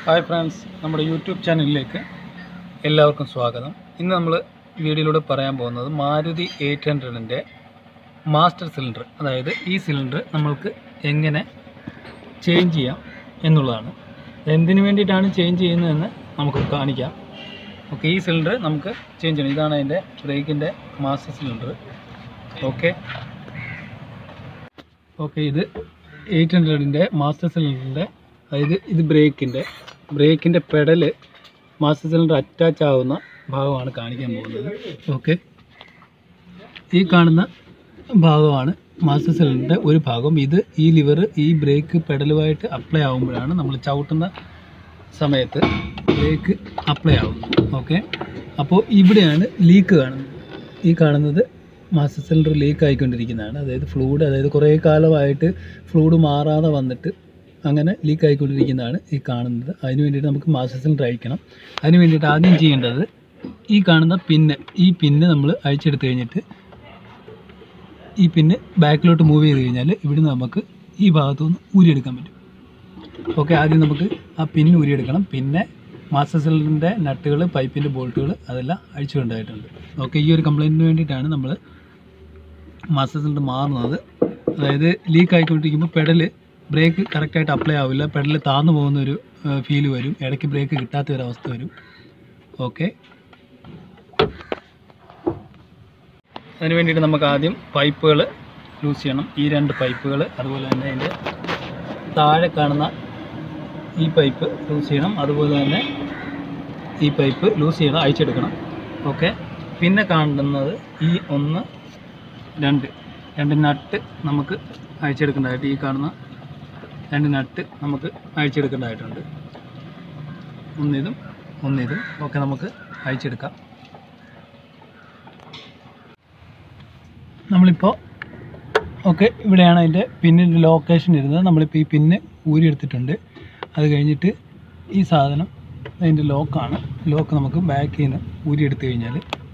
Hi friends നമ്മുടെ YouTube ചാനലിലേക്ക് എല്ലാവർക്കും സ്വാഗതം ഇന്ന് നമ്മൾ വീഡിയോയിലൂടെ പറയാൻ പോകുന്നത് മാരുതി എയ്റ്റ് ഹൺഡ്രഡിൻ്റെ മാസ്റ്റർ സിലിണ്ടർ അതായത് ഈ സിലിണ്ടർ നമ്മൾക്ക് എങ്ങനെ ചേഞ്ച് ചെയ്യാം എന്നുള്ളതാണ് എന്തിനു വേണ്ടിയിട്ടാണ് ചേഞ്ച് ചെയ്യുന്നതെന്ന് നമുക്ക് കാണിക്കാം ഓക്കെ ഈ സിലിണ്ടർ നമുക്ക് ചേഞ്ച് ചെയ്യണം ഇതാണ് അതിൻ്റെ ബ്രേക്കിൻ്റെ മാസ്റ്റർ സിലിണ്ടർ ഓക്കെ ഓക്കെ ഇത് എയ്റ്റ് ഹൺഡ്രഡിൻ്റെ മാസ്റ്റർ സിലിണ്ടറിൻ്റെ അതായത് ഇത് ബ്രേക്കിൻ്റെ ബ്രേക്കിൻ്റെ പെഡല് മാസ്റ്റർ സിലിണ്ടർ അറ്റാച്ച് ആവുന്ന ഭാഗമാണ് കാണിക്കാൻ പോകുന്നത് ഓക്കെ ഈ കാണുന്ന ഭാഗമാണ് മാസ്റ്റർ സിലിണ്ടറിൻ്റെ ഒരു ഭാഗം ഇത് ഈ ലിവർ ഈ ബ്രേക്ക് പെഡലുമായിട്ട് അപ്ലൈ ആകുമ്പോഴാണ് നമ്മൾ ചവിട്ടുന്ന സമയത്ത് ബ്രേക്ക് അപ്ലൈ ആവുന്നത് ഓക്കെ അപ്പോൾ ഇവിടെയാണ് ലീക്ക് കാണുന്നത് ഈ കാണുന്നത് മാസ്റ്റർ സിലിണ്ടർ ലീക്ക് ആയിക്കൊണ്ടിരിക്കുന്നതാണ് അതായത് ഫ്ലൂഡ് അതായത് കുറേ കാലമായിട്ട് ഫ്ലൂഡ് മാറാതെ വന്നിട്ട് അങ്ങനെ ലീക്ക് ആയിക്കൊണ്ടിരിക്കുന്നതാണ് ഈ കാണുന്നത് അതിന് വേണ്ടിയിട്ട് നമുക്ക് മാസ്റ്റർ സിലിണ്ടർ അഴിക്കണം അതിന് വേണ്ടിയിട്ട് ആദ്യം ചെയ്യേണ്ടത് ഈ കാണുന്ന പിന്ന് ഈ പിന്ന് നമ്മൾ അഴിച്ചെടുത്ത് കഴിഞ്ഞിട്ട് ഈ പിന്ന് ബാക്കിലോട്ട് മൂവ് ചെയ്ത് കഴിഞ്ഞാൽ ഇവിടുന്ന് നമുക്ക് ഈ ഭാഗത്തുനിന്ന് ഊരിയെടുക്കാൻ പറ്റും ഓക്കെ ആദ്യം നമുക്ക് ആ പിന്ന് ഊരിയെടുക്കണം പിന്നെ മാസ്റ്റർ സിലിണ്ടറിൻ്റെ നട്ടുകൾ പൈപ്പിൻ്റെ ബോൾട്ടുകൾ അതെല്ലാം അഴിച്ചുകൊണ്ടായിട്ടുണ്ട് ഓക്കെ ഈ ഒരു കംപ്ലൈൻറ്റിന് വേണ്ടിയിട്ടാണ് നമ്മൾ മാസ്റ്റർ സിലിണ്ടർ മാറുന്നത് അതായത് ലീക്ക് ആയിക്കൊണ്ടിരിക്കുമ്പോൾ പെഡൽ ബ്രേക്ക് കറക്റ്റായിട്ട് അപ്ലൈ ആവില്ല പെഡൽ താന്നു പോകുന്ന ഒരു ഫീല് വരും ഇടയ്ക്ക് ബ്രേക്ക് കിട്ടാത്ത ഒരു അവസ്ഥ വരും ഓക്കെ അതിന് വേണ്ടിയിട്ട് നമുക്ക് ആദ്യം പൈപ്പുകൾ ലൂസ് ചെയ്യണം ഈ രണ്ട് പൈപ്പുകൾ അതുപോലെ തന്നെ അതിൻ്റെ താഴെ കാണുന്ന ഈ പൈപ്പ് ലൂസ് ചെയ്യണം അതുപോലെ തന്നെ ഈ പൈപ്പ് ലൂസ് ചെയ്യണം അയച്ചെടുക്കണം ഓക്കെ പിന്നെ കാണുന്നത് ഈ ഒന്ന് രണ്ട് രണ്ട് നട്ട് നമുക്ക് അയച്ചെടുക്കേണ്ടതായിട്ട് ഈ കാണുന്ന രണ്ട് നട്ട് നമുക്ക് അയച്ചെടുക്കേണ്ടതായിട്ടുണ്ട് ഒന്നിതും ഒന്നിതും ഒക്കെ നമുക്ക് അയച്ചെടുക്കാം നമ്മളിപ്പോൾ ഓക്കെ ഇവിടെയാണ് അതിൻ്റെ പിന്നിൻ്റെ ലൊക്കേഷൻ ഇരുന്നത് നമ്മളിപ്പോൾ ഈ പിന്ന് ഊരിയെടുത്തിട്ടുണ്ട് അത് കഴിഞ്ഞിട്ട് ഈ സാധനം അതിൻ്റെ ലോക്കാണ് ലോക്ക് നമുക്ക് ബാക്കിൽ നിന്ന് ഊരിയെടുത്ത് കഴിഞ്ഞാൽ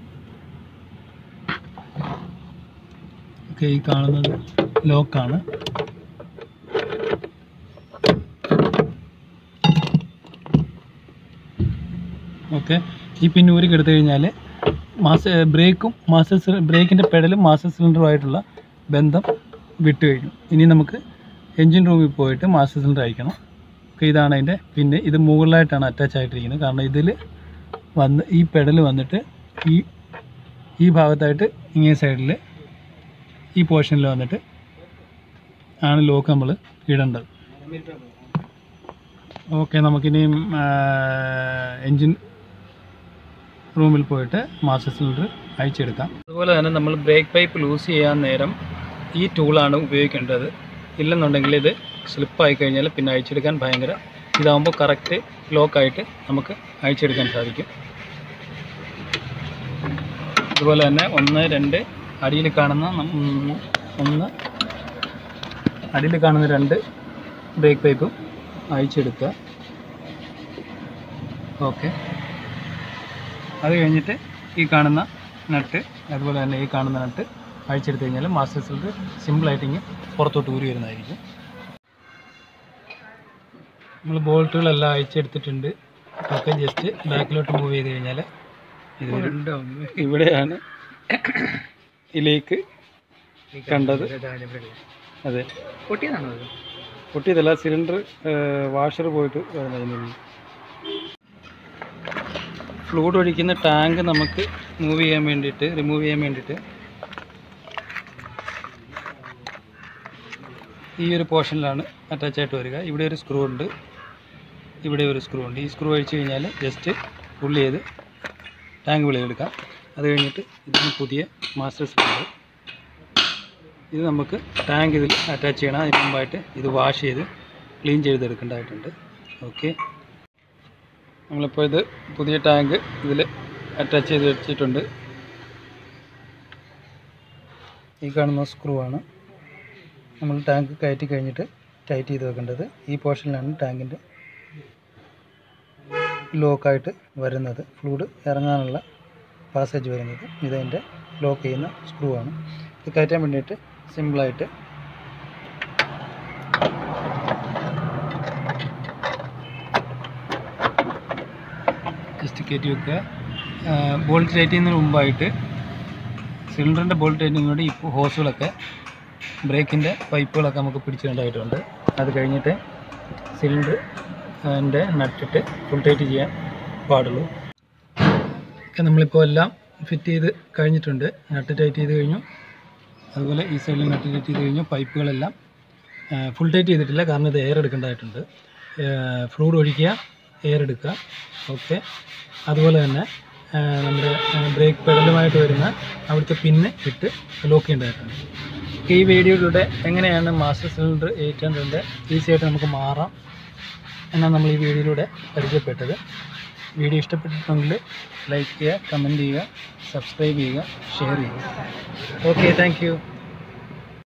ഓക്കെ ഈ കാണുന്നത് ലോക്കാണ് ഓക്കെ ഈ പിൻ ഊരിക്ക് എടുത്തു കഴിഞ്ഞാൽ മാസ ബ്രേക്കും മാസ്റ്റർ ബ്രേക്കിൻ്റെ പെഡലും മാസ്റ്റർ സിലിണ്ടറുമായിട്ടുള്ള ബന്ധം വിട്ടു കഴിഞ്ഞു ഇനി നമുക്ക് എൻജിൻ റൂമിൽ പോയിട്ട് മാസ്റ്റർ സിലിണ്ടർ അയക്കണം ഓക്കെ ഇതാണ് അതിൻ്റെ പിന്നെ ഇത് മുകളിലായിട്ടാണ് അറ്റാച്ച് ആയിട്ടിരിക്കുന്നത് കാരണം ഇതിൽ വന്ന് ഈ പെഡൽ വന്നിട്ട് ഈ ഈ ഭാഗത്തായിട്ട് ഇങ്ങേ സൈഡിൽ ഈ പോർഷനിൽ വന്നിട്ട് ആണ് ലോക്ക് നമ്മൾ ഇടേണ്ടത് ഓക്കെ നമുക്കിനി എൻജിൻ റൂമിൽ പോയിട്ട് മാസ്റ്റർ സിലിണ്ടർ അയച്ചെടുക്കാം അതുപോലെ തന്നെ നമ്മൾ ബ്രേക്ക് പൈപ്പ് ലൂസ് ചെയ്യാൻ നേരം ഈ ടൂളാണ് ഉപയോഗിക്കേണ്ടത് ഇല്ലെന്നുണ്ടെങ്കിൽ ഇത് സ്ലിപ്പായി കഴിഞ്ഞാൽ പിന്നെ അയച്ചെടുക്കാൻ ഭയങ്കര ഇതാകുമ്പോൾ കറക്റ്റ് ലോക്കായിട്ട് നമുക്ക് അയച്ചെടുക്കാൻ സാധിക്കും അതുപോലെ തന്നെ ഒന്ന് രണ്ട് അടിയിൽ കാണുന്ന നം- ഉം, ഒന്ന് അടിയിൽ കാണുന്ന രണ്ട് ബ്രേക്ക് പൈപ്പും അയച്ചെടുക്കുക ഓക്കെ അത് കഴിഞ്ഞിട്ട് ഈ കാണുന്ന നട്ട് അതുപോലെ തന്നെ ഈ കാണുന്ന നട്ട് അഴിച്ചെടുത്ത് കഴിഞ്ഞാൽ മാസ്റ്റർ സിൽക്ക് സിമ്പിളായിട്ട് ഇങ്ങനെ പുറത്തോട്ട് ഊരി വരുന്നതായിരിക്കും നമ്മൾ ബോൾട്ടുകളെല്ലാം അയച്ചെടുത്തിട്ടുണ്ട് ഓക്കെ ജസ്റ്റ് ബാക്കിലോട്ട് മൂവ് ചെയ്ത് കഴിഞ്ഞാൽ ഇത് വരും. ഇവിടെയാണ് ഇതിലേക്ക് കണ്ടത് അതെ പൊട്ടിയതാണോ അത് പൊട്ടിയതല്ല സിലിണ്ടർ വാഷർ പോയിട്ട് വരുന്നതിനുള്ളിൽ ഫ്ലൂഡ് ഒഴിക്കുന്ന ടാങ്ക് നമുക്ക് മൂവ് ചെയ്യാൻ വേണ്ടിയിട്ട് റിമൂവ് ചെയ്യാൻ വേണ്ടിയിട്ട് ഈ ഒരു പോർഷനിലാണ് അറ്റാച്ച് ആയിട്ട് വരിക ഇവിടെ ഒരു സ്ക്രൂ ഉണ്ട് ഇവിടെ ഒരു സ്ക്രൂ ഉണ്ട് ഈ സ്ക്രൂ അഴിച്ച് കഴിഞ്ഞാൽ ജസ്റ്റ് പുള്ളി ചെയ്ത് ടാങ്ക് വെളിയെടുക്കാം അത് കഴിഞ്ഞിട്ട് ഇതിന് പുതിയ മാസ്റ്റർ സിലിണ്ടർ ഇത് നമുക്ക് ടാങ്ക് ഇതിൽ അറ്റാച്ച് ചെയ്യണം അതിന് മുമ്പായിട്ട് ഇത് വാഷ് ചെയ്ത് ക്ലീൻ ചെയ്തെടുക്കേണ്ടതായിട്ടുണ്ട് ഓക്കെ നമ്മളിപ്പോൾ ഇത് പുതിയ ടാങ്ക് ഇതിൽ അറ്റാച്ച് ചെയ്ത് വെച്ചിട്ടുണ്ട് ഈ കാണുന്ന സ്ക്രൂ ആണ് നമ്മൾ ടാങ്ക് കയറ്റി കഴിഞ്ഞിട്ട് ടൈറ്റ് ചെയ്ത് വെക്കേണ്ടത് ഈ പോർഷനിലാണ് ടാങ്കിൻ്റെ ലോക്കായിട്ട് വരുന്നത് ഫ്ലൂഡ് ഇറങ്ങാനുള്ള പാസേജ് വരുന്നത് ഇതതിൻ്റെ ലോക്ക് ചെയ്യുന്ന സ്ക്രൂ ആണ് ഇത് കയറ്റാൻ വേണ്ടിയിട്ട് സിമ്പിളായിട്ട് ജസ്റ്റ് കയറ്റി വെക്കുക ബോൾട്ട് ടൈറ്റ് ചെയ്യുന്നതിന് മുമ്പായിട്ട് സിലിണ്ടറിൻ്റെ ബോൾട്ട് ടൈറ്റിങ്ങിനോട് ഈ ഹോസുകളൊക്കെ ബ്രേക്കിൻ്റെ പൈപ്പുകളൊക്കെ നമുക്ക് പിടിച്ചിടേണ്ടതായിട്ടുണ്ട് അത് കഴിഞ്ഞിട്ട് സിലിണ്ടർ അതിൻ്റെ നട്ടിട്ട് ഫുൾ ടൈറ്റ് ചെയ്യാൻ പാടുള്ളൂ ഒക്കെ നമ്മളിപ്പോൾ എല്ലാം ഫിറ്റ് ചെയ്ത് കഴിഞ്ഞിട്ടുണ്ട് നട്ട് ടൈറ്റ് ചെയ്ത് കഴിഞ്ഞു അതുപോലെ ഈ സൈഡിൽ നട്ട് ടൈറ്റ് ചെയ്ത് കഴിഞ്ഞു പൈപ്പുകളെല്ലാം ഫുൾ ടൈറ്റ് ചെയ്തിട്ടില്ല കാരണം ഇത് എയർ എടുക്കേണ്ടതായിട്ടുണ്ട് ഫ്ലൂഡ് ഒഴിക്കുക എയർ എടുക്കുക ഓക്കെ അതുപോലെ തന്നെ ആ, നമ്മുടെ ബ്രേക്ക് പെഡലുമായിട്ട് വരുന്ന അവിടുത്തെ പിന്ന് ഇട്ട് ലോക്ക് ചെയ്യേണ്ടതായിട്ടുണ്ട് ഈ വീഡിയോയിലൂടെ എങ്ങനെയാണ് മാസ്റ്റർ സിലിണ്ടർ എയ്റ്റ് ഹൺഡ്രഡിൻ്റെ ഈസി ആയിട്ട് നമുക്ക് മാറാം എന്നാണ് നമ്മൾ ഈ വീഡിയോയിലൂടെ പരിചയപ്പെട്ടത് വീഡിയോ ഇഷ്ടപ്പെട്ടിട്ടുണ്ടെങ്കിൽ ലൈക്ക് ചെയ്യുക കമൻറ്റ് ചെയ്യുക സബ്സ്ക്രൈബ് ചെയ്യുക ഷെയർ ചെയ്യുക ഓക്കെ താങ്ക്